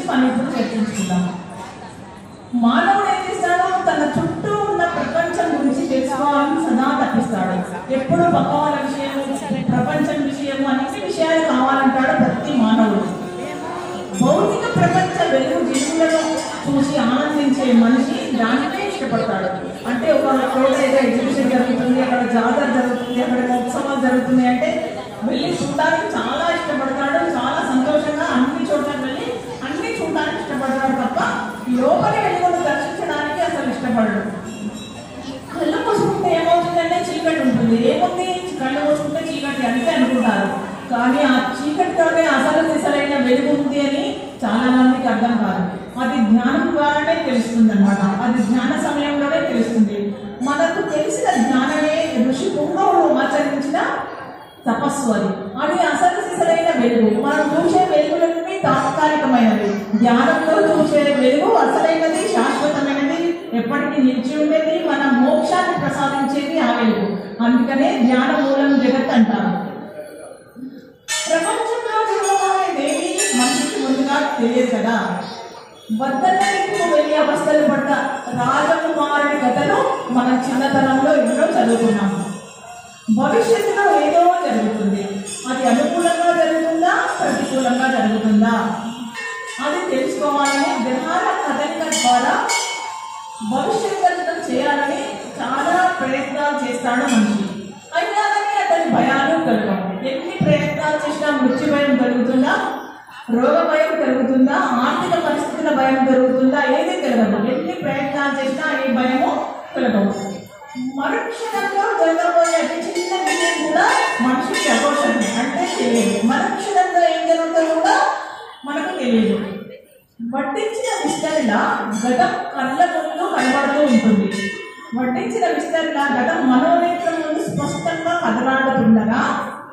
మనం ఇప్పుడు చర్చించుకుందాం మానవుడు ఏం చేస్తాడు తన చుట్టూ ఉన్న ప్రపంచం గురించి తెలుసుకోవాలని సదా తప్పిస్తాడు ఎప్పుడు పక్క వాళ్ళ విషయము ప్రపంచం విషయము అన్ని విషయాలు కావాలంటాడు ప్రతి మానవుడు భౌతిక ప్రపంచ వెలుగు జీవులను చూసి ఆనందించే మనిషి దానినే ఇష్టపడతాడు అంటే ఒక చోట ఏదో ఎగ్జిబిషన్ జరుగుతుంది అక్కడ జాతర జరుగుతుంది అక్కడ ఉత్సవాలు జరుగుతున్నాయి అంటే వెళ్ళి చూడడానికి చాలా ఇష్టపడతాడు చాలా సంతోషంగా అన్ని చోట్ల వెళ్ళి అన్ని చూడడానికి ఇష్టపడతాడు తప్ప లోపలి వెలుగును దర్శించడానికి అసలు ఇష్టపడడు కళ్ళు మూసుకుంటే ఏమవుతుందంటే చీకటి ఉంటుంది ఏముంది కళ్ళు మూసుకుంటే చీకటి అంతే అనుకుంటారు కానీ ఆ చీకటితోనే అసలు సిసలైన వెలుగు ఉంది అని చాలా మందికి అర్థం కాదు అది ధ్యానం ద్వారానే తెలుస్తుంది అనమాట అది ధ్యాన సమయంలోనే తెలుస్తుంది మనకు తెలిసిన జ్ఞానమే ఋషి పుంగవుడు ఆచరించిన తపస్సు అది అది అసలు సిసలైన వెలుగు మనం చూసే వెలుగులన్నీ తాత్కాలికమైనవి ధ్యానంలో చూసే వెలుగు అసలైనది శాశ్వతమైనది ఎప్పటికీ నిలిచి ఉండేది మన మోక్షాన్ని ప్రసాదించేది ఆ వెలుగు అందుకనే ధ్యాన మూలం జగత్ అంటారు ప్రపంచంలో జరగబోయేదేవి మనిషికి ముందుగా తెలియదు కదా వద్దకు వెళ్ళి అవస్థలు పడ్డ రాజకుమారుడి కథను మన చిన్నతనంలో ఎన్నో చదువుకున్నాము భవిష్యత్తులో ఏదో జరుగుతుంది అది అనుకూలంగా జరుగుతుందా ప్రతికూలంగా జరుగుతుందా అది తెలుసుకోవాలని గ్రహాల కదలిక ద్వారా భవిష్యత్ దర్శనం చేయాలని చాలా ప్రయత్నాలు చేస్తాడు మనిషి అయినా కానీ అతని భయాలు కలగవు ఎన్ని ప్రయత్నాలు చేసినా మృత్యు భయం కలుగుతుందా రోగ భయం కలుగుతుందా ఆర్థిక పరిస్థితుల భయం కలుగుతుందా ఏది కలగదు ఎన్ని ప్రయత్నాలు చేసినా ఏ భయము కలగవు మరుక్షణంలో జరగబోయే అతి చిన్న విషయం కూడా మనిషికి అఘోషమే అంటే తెలియదు మరుక్షణంలో ఏం జరుగుతుందో కూడా మనకు తెలియదు వడ్డించిన విస్తరణ గతం కళ్ళ ముందు కనబడుతూ ఉంటుంది వడ్డించిన విస్తరణ గతం మనోనేత్రం ముందు స్పష్టంగా కదలాడుతుండగా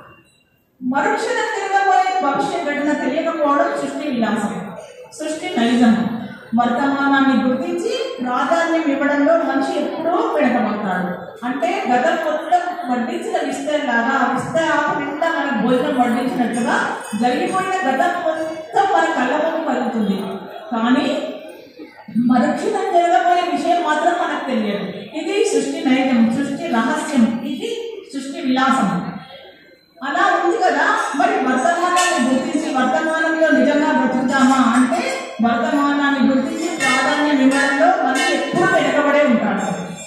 మరుక్షణం తిరగబోయే భవిష్య ఘటన తెలియకపోవడం సృష్టి విలాసం సృష్టి నైజం వర్తమానాన్ని గుర్తించి ప్రాధాన్యం ఇవ్వడంలో మనిషి ఎప్పుడూ వెనకబడతాడు అంటే గతం మొత్తం వడ్డించిన విస్తరలాగా ఆ విస్తర ఆకు నిండా మన భోజనం వడ్డించినట్టుగా జరిగిపోయిన గతం మొత్తం మన కళ్ళ ముందు కలుగుతుంది కానీ మరుక్షణం జరగబోయే విషయం మాత్రం మనకు తెలియదు ఇది సృష్టి నైజం సృష్టి రహస్యం ఇది సృష్టి విలాసం అలా ఉంది కదా మరి వర్తమానాన్ని గుర్తించి వర్తమానంలో నిజంగా బ్రతుకుతామా అంటే వర్తమానాన్ని గుర్తించి ప్రాధాన్యం ఇవ్వడంలో మనిషి ఎప్పుడూ వెనకబడే ఉంటాడు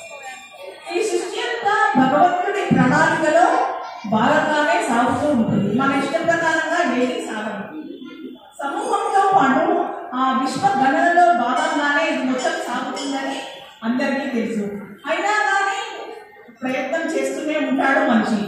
ఈ సృష్టి అంతా భగవంతుడి ప్రణాళికలో భాగంగానే సాగుతూ ఉంటుంది మన ఇష్ట ప్రకారంగా ఏది సాగదు సమూహంతో పాటు ఆ విశ్వ గణనలో భాగంగానే ఇది మొత్తం సాగుతుందని అందరికీ తెలుసు అయినా కానీ ప్రయత్నం చేస్తూనే ఉంటాడు మనిషి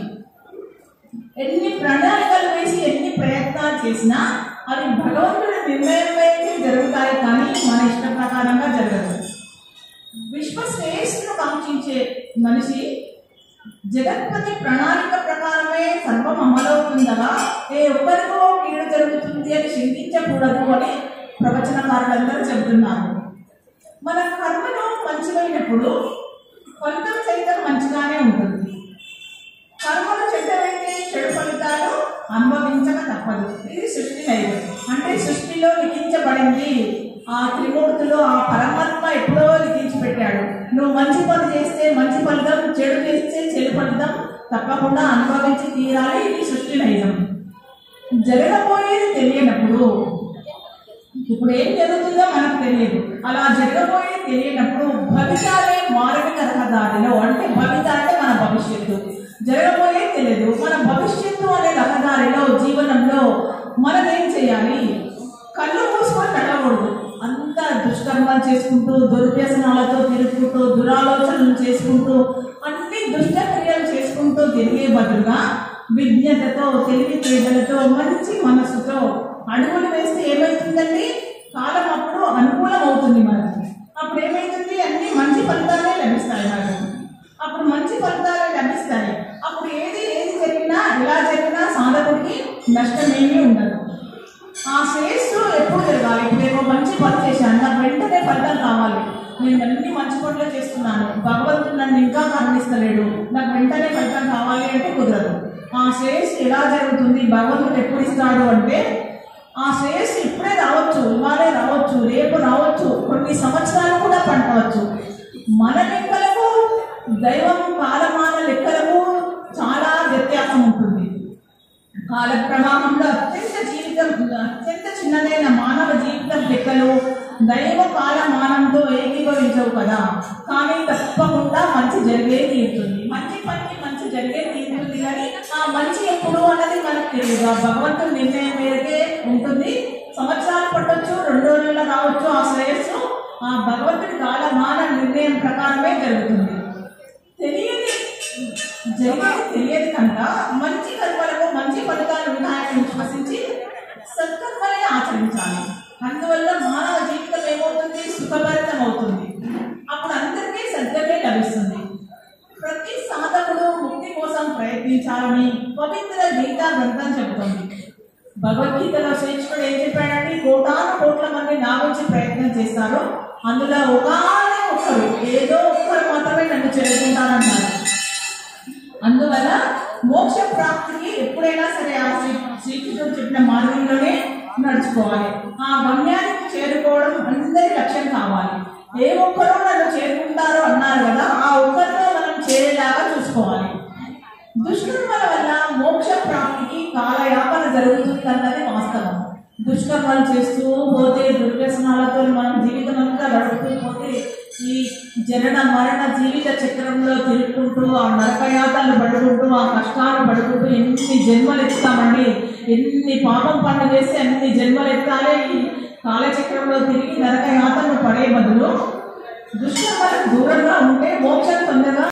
ఎన్ని ప్రణాళికలు వేసి ఎన్ని ప్రయత్నాలు చేసినా అవి భగవంతుడి నిర్ణయం మేరకు జరుగుతాయి కానీ మన ఇష్ట ప్రకారంగా జరగదు విశ్వ శ్రేయస్సును కాంక్షించే మనిషి జగత్పతి ప్రణాళిక ప్రకారమే సర్వం అమలవుతుందగా ఏ ఒక్కరికో కీడు జరుగుతుంది అని చింతించకూడదు అని ప్రవచనకారులందరూ చెబుతున్నారు మన కర్మను మంచివైనప్పుడు ఫలితం సైతం మంచిగానే ఉంటుంది కర్మలు చెడ్డవైతే చెడు ఫలితాలు అనుభవించక తప్పదు ఇది సృష్టి నైవం అంటే సృష్టిలో లిఖించబడింది ఆ త్రిమూర్తులు ఆ పరమాత్మ ఎప్పుడో లిఖించి పెట్టాడు నువ్వు మంచి పని చేస్తే మంచి ఫలితం చెడు చేస్తే చెడు ఫలితం తప్పకుండా అనుభవించి తీరాలి ఇది సృష్టి నైజం జరగబోయేది తెలియనప్పుడు ఇప్పుడు ఏం జరుగుతుందో మనకు తెలియదు అలా జరగబోయేది తెలియనప్పుడు భవితాలే మారవిక రహదారిలో అంటే భవిత అంటే మన భవిష్యత్తు జరగబోయేది తెలియదు మన భవిష్యత్తు అనే రహదారిలో జీవనంలో మనం ఏం చేయాలి కళ్ళు మూసుకొని నడవకూడదు అంతా దుష్కర్మాలు చేసుకుంటూ దుర్వ్యసనాలతో తిరుగుతూ దురాలోచనలు చేసుకుంటూ అన్ని దుష్టక్రియలు చేసుకుంటూ తిరిగే బదులుగా విజ్ఞతతో తెలివితేటలతో మంచి మనసుతో అడుగులు వేస్తే ఏమవుతుందండి కాలం అప్పుడు అనుకూలం అవుతుంది మనకి అప్పుడు ఏమవుతుంది అన్ని మంచి ఫలితాలే లభిస్తాయి మనకు అప్పుడు మంచి ఫలితాలే లభిస్తాయి అప్పుడు ఏది ఏది జరిగినా ఎలా జరిగినా సాధకుడికి నష్టమేమీ ఉండదు ఆ శ్రేయస్సు ఎప్పుడు జరగాలి ఇప్పుడు ఏమో మంచి పని చేశాను నాకు వెంటనే ఫలితం కావాలి నేను అన్ని మంచి పనులు చేస్తున్నాను భగవంతుడు నన్ను ఇంకా కరుణిస్తలేడు నాకు వెంటనే ఫలితం కావాలి అంటే కుదరదు ఆ శ్రేయస్సు ఎలా జరుగుతుంది భగవంతుడు ఎప్పుడు ఇస్తాడు అంటే ఆ శ్రేయస్సు ఇప్పుడే రావచ్చు ఇవాళే రావచ్చు కొన్ని సంవత్సరాలు కూడా పట్టవచ్చు మన లెక్కలకు దైవం కాలమాన లెక్కలకు చాలా వ్యత్యాసం ఉంటుంది కాల ప్రవాహంలో అత్యంత జీవితం అత్యంత చిన్నదైన మానవ జీవితం లెక్కలు దైవ కాలమానంతో ఏకీభవించవు కదా కానీ తప్పకుండా మంచి జరిగే తీరుతుంది మంచి పనికి మంచి జరిగే తీరుతుంది కానీ ఆ మంచి ఎప్పుడు అన్నది మనకు తెలియదు ఆ భగవంతుడి నిర్ణయం మేరకే ఉంటుంది సంవత్సరాలు పట్టొచ్చు రెండు రోజుల్లో రావచ్చు ఆ శ్రేయస్సు ఆ భగవంతుడి కాలమాన నిర్ణయం ప్రకారమే జరుగుతుంది తెలియని జరిగేది తెలియదు కనుక మంచి కర్మలకు మంచి ఫలితాలు ఉన్నాయని విశ్వసించి సత్కర్మలే ఆచరించాలి అందువల్ల మానవ జీవితం ఏమవుతుంది సుఖభరితం అవుతుంది అప్పుడు అందరికీ సద్గమే లభిస్తుంది ప్రతి సాధకుడు ముక్తి కోసం ప్రయత్నించాలని పవిత్ర గీతా గ్రంథం చెబుతుంది భగవద్గీతలో శ్రీకృష్ణుడు ఏం చెప్పాడంటే కోటాను కోట్ల మంది నా గురించి ప్రయత్నం చేస్తారు అందులో ఒకానే ఒక్కరు ఏదో ఒక్కరు మాత్రమే నన్ను చేరుకుంటారన్నారు అందువల్ల మోక్ష ప్రాప్తికి ఎప్పుడైనా సరే ఆ శ్రీ శ్రీకృష్ణుడు చెప్పిన మార్గంలోనే నడుచుకోవాలి ఆ గమ్యానికి చేరుకోవడం అందరి లక్ష్యం కావాలి ఏ ఒక్కరో నన్ను చేరుకుంటారో అన్నారు కదా ఆ ఒక్కరిలో మనం చేరేలాగా చూసుకోవాలి దుష్కర్మల వల్ల మోక్ష ప్రాప్తికి కాలయాపన జరుగుతుందన్నది వాస్తవం దుష్కర్మలు చేస్తూ పోతే దుర్వ్యసనాలతో మనం జీవితం అంతా గడుపుతూ పోతే ఈ జనన మరణ జీవిత చక్రంలో తిరుగుకుంటూ ఆ నరకయాతలు పడుకుంటూ ఆ కష్టాలు పడుకుంటూ ఎన్ని జన్మలు ఎత్తుతామండి ఎన్ని పాపం పనులు చేస్తే అన్ని జన్మలు ఎత్తాలే ఈ కాలచక్రంలో తిరిగి నరకయాతలు పడే బదులు దుష్కర్మలకు దూరంగా ఉంటే మోక్షం తొందరగా